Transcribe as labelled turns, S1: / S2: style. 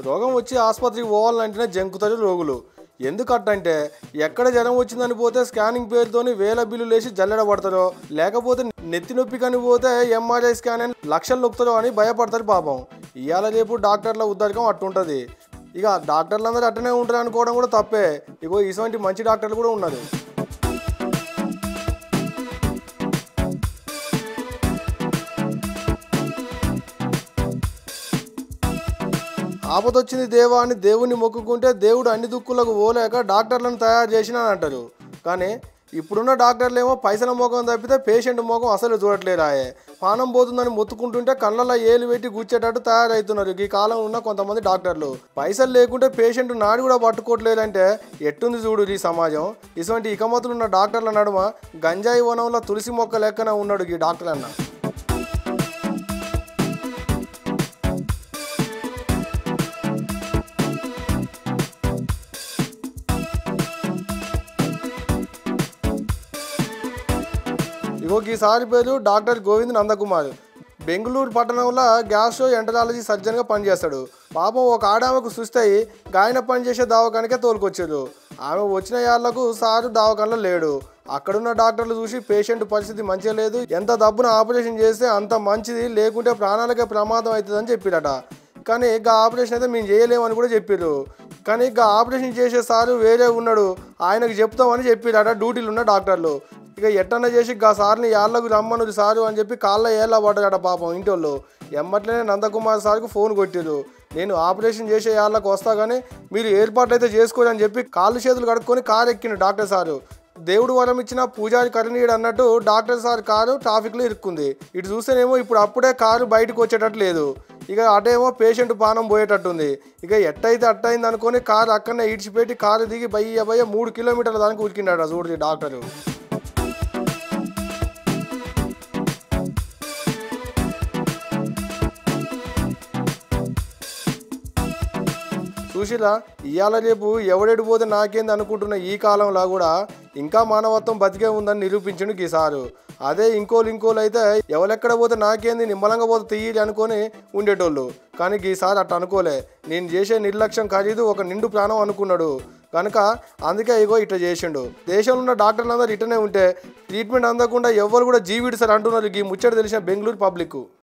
S1: రోగం వచ్చి ఆసుపత్రికి పోవాలంటేనే జంకుతారు రోగులు ఎందుకట్టంటే ఎక్కడ జ్వరం వచ్చిందని పోతే స్కానింగ్ పేరుతోని వేల బిల్లు లేచి జల్లెడ పడతారో లేకపోతే నెత్తి నొప్పి కని పోతే ఎంఆర్ఐ స్కాన్ అని లక్షలు నొక్కుతారో అని భయపడతారు పాపం ఇవాళ రేపు డాక్టర్ల ఉద్దరకం అట్టుంటది ఇక డాక్టర్లు అందరూ అట్టనే ఉంటారు అనుకోవడం కూడా తప్పే ఇగో ఇటువంటి మంచి డాక్టర్లు కూడా ఉన్నారు ఆపదొచ్చింది దేవా అని దేవుణ్ణి మొక్కుకుంటే దేవుడు అన్ని దుక్కులకు పోలేక డాక్టర్లను తయారు చేసిన అని అంటారు కానీ ఇప్పుడున్న డాక్టర్లు ఏమో పైసల మోకం తప్పితే పేషెంట్ మోకం అసలు చూడట్లేరాయే పానం పోతుందని మొత్తుకుంటుంటే కళ్ళల్లో ఏలు పెట్టి కూర్చేటట్టు తయారవుతున్నారు ఈ కాలం ఉన్న కొంతమంది డాక్టర్లు పైసలు లేకుంటే పేషెంట్ నాడి కూడా పట్టుకోవట్లేదంటే ఎట్టుంది చూడు ఈ సమాజం ఇటువంటి ఇకమతులు ఉన్న డాక్టర్ల నడుమ గంజాయి వనంలో తులసి మొక్క లెక్కన ఉన్నాడు ఈ డాక్టర్ అన్న ఇగో ఈసారి పేరు డాక్టర్ గోవింద్ నందకుమార్ బెంగళూరు పట్టణంలో గ్యాస్ట్రో ఎంటరాలజీ సర్జన్గా పనిచేస్తాడు పాపం ఒక ఆడామెకు సుస్థయి గాయన పనిచేసే దవాఖానికే తోలుకొచ్చారు ఆమె వచ్చిన యాళ్లకు సారు దవాఖానలో లేడు అక్కడున్న డాక్టర్లు చూసి పేషెంట్ పరిస్థితి మంచిగా లేదు ఎంత డబ్బున ఆపరేషన్ చేస్తే అంత మంచిది లేకుంటే ప్రాణాలకే ప్రమాదం అవుతుందని చెప్పిరట కానీ ఇక ఆపరేషన్ అయితే మేము చేయలేమని కూడా చెప్పారు కానీ ఇక ఆపరేషన్ చేసే సారు వేరే ఉన్నాడు ఆయనకు చెప్తామని చెప్పిరట డ్యూటీలు ఉన్న డాక్టర్లు ఇక ఎట్టన్నా చేసి గా సార్ని యాళ్ళకు రమ్మను సారు అని చెప్పి కాళ్ళ ఏళ్ళ పడ్డాడట పాపం ఇంటి వాళ్ళు ఎమ్మట్లనే నందకుమార్ సార్కు ఫోన్ కొట్టారు నేను ఆపరేషన్ చేసే యాళ్ళకు వస్తా కానీ మీరు ఏర్పాట్లు అయితే చేసుకోరు అని చెప్పి కాళ్ళు చేతులు కడుక్కొని కారు ఎక్కిండు డాక్టర్ సారు దేవుడు వరం ఇచ్చిన పూజారి కరణీయుడు అన్నట్టు డాక్టర్ సార్ కారు ట్రాఫిక్లో ఇరుక్కుంది ఇటు చూస్తేనేమో ఇప్పుడు అప్పుడే కారు బయటకు వచ్చేటట్టు లేదు ఇక అటేమో పేషెంట్ పానం పోయేటట్టుంది ఇక ఎట్టయితే అట్టయింది అనుకొని కారు అక్కడనే ఈడ్చిపెట్టి కారు దిగి బయ్య బయ్య మూడు కిలోమీటర్ల దానికి ఉరికిండట చూడు డాక్టరు చూసిరా ఇవాళ రేపు ఎవడెడు పోతే నాకేంది అనుకుంటున్న ఈ కాలంలో కూడా ఇంకా మానవత్వం బతికే ఉందని నిరూపించిండు గీసారు అదే ఇంకోలు ఇంకోలు అయితే ఎవరెక్కడ పోతే నాకేంది నిమ్మలంగా పోతే తీయడి అనుకొని ఉండేటోళ్ళు కానీ ఈసారి అట్ట అనుకోలే నేను చేసే నిర్లక్ష్యం ఖరీదు ఒక నిండు ప్రాణం అనుకున్నాడు కనుక అందుకే ఇగో ఇట్లా చేసిండు దేశంలో ఉన్న డాక్టర్లు అందరూ ఇట్టనే ఉంటే ట్రీట్మెంట్ అందకుండా ఎవరు కూడా జీవిడిసారు అంటున్నారు ఈ ముచ్చట తెలిసిన బెంగళూరు పబ్లిక్